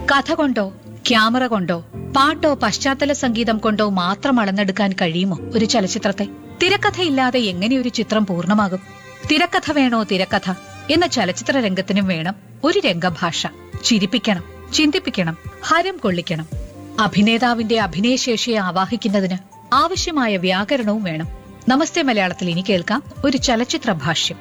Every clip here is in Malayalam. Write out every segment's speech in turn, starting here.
കഥ കൊണ്ടോ ക്യാമറ കൊണ്ടോ പാട്ടോ പശ്ചാത്തല സംഗീതം കൊണ്ടോ മാത്രം അളന്നെടുക്കാൻ കഴിയുമോ ഒരു ചലച്ചിത്രത്തെ തിരക്കഥയില്ലാതെ എങ്ങനെ ഒരു ചിത്രം പൂർണ്ണമാകും തിരക്കഥ വേണോ തിരക്കഥ എന്ന ചലച്ചിത്ര രംഗത്തിനും വേണം ഒരു രംഗഭാഷ ചിരിപ്പിക്കണം ചിന്തിപ്പിക്കണം ഹരം കൊള്ളിക്കണം അഭിനേതാവിന്റെ അഭിനയശേഷിയെ ആവാഹിക്കുന്നതിന് ആവശ്യമായ വ്യാകരണവും വേണം നമസ്തേ മലയാളത്തിൽ ഇനി കേൾക്കാം ഒരു ചലച്ചിത്ര ഭാഷ്യം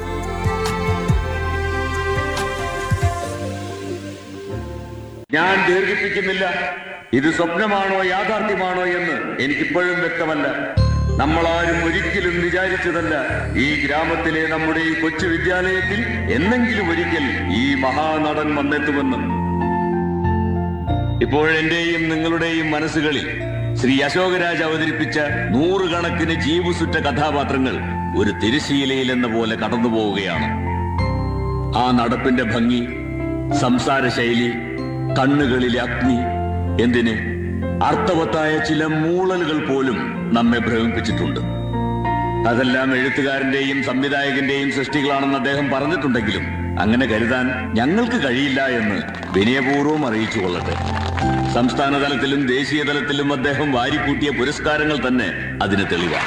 ഞാൻ ദീർഘിപ്പിക്കുന്നില്ല ഇത് സ്വപ്നമാണോ യാഥാർത്ഥ്യമാണോ എന്ന് എനിക്കിപ്പോഴും വ്യക്തമല്ല നമ്മളാരും ഒരിക്കലും വിചാരിച്ചതല്ല ഈ ഗ്രാമത്തിലെ നമ്മുടെ ഈ കൊച്ചു വിദ്യാലയത്തിൽ എന്നെങ്കിലും ഒരിക്കൽ ഈ മഹാനടൻ വന്നെത്തുമെന്ന് ഇപ്പോഴെന്റെയും നിങ്ങളുടെയും മനസ്സുകളിൽ ശ്രീ അശോകരാജ് അവതരിപ്പിച്ച നൂറുകണക്കിന് ജീവുസുറ്റ കഥാപാത്രങ്ങൾ ഒരു തിരശീലയിൽ എന്ന പോലെ കടന്നു പോവുകയാണ് ആ നടപ്പിന്റെ ഭംഗി സംസാര ശൈലി കണ്ണുകളിലെ അഗ്നി എന്തിന് അർത്ഥവത്തായ ചില മൂളലുകൾ പോലും നമ്മെ ഭ്രമിപ്പിച്ചിട്ടുണ്ട് അതെല്ലാം എഴുത്തുകാരന്റെയും സംവിധായകന്റെയും സൃഷ്ടികളാണെന്ന് അദ്ദേഹം പറഞ്ഞിട്ടുണ്ടെങ്കിലും അങ്ങനെ കരുതാൻ ഞങ്ങൾക്ക് കഴിയില്ല എന്ന് വിനയപൂർവ്വം അറിയിച്ചു കൊള്ളട്ടെ സംസ്ഥാന തലത്തിലും ദേശീയ തലത്തിലും അദ്ദേഹം വാരിക്കൂട്ടിയ പുരസ്കാരങ്ങൾ തന്നെ അതിന് തെളിവാണ്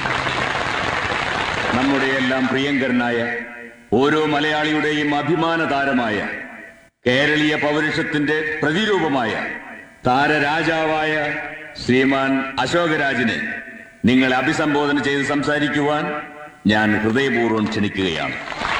നമ്മുടെ എല്ലാം പ്രിയങ്കരനായ ഓരോ മലയാളിയുടെയും അഭിമാന താരമായ കേരളീയ പൗരുഷത്തിന്റെ പ്രതിരൂപമായ താരരാജാവായ ശ്രീമാൻ അശോകരാജിനെ നിങ്ങളെ അഭിസംബോധന ചെയ്ത് സംസാരിക്കുവാൻ ഞാൻ ഹൃദയപൂർവ്വം ക്ഷണിക്കുകയാണ്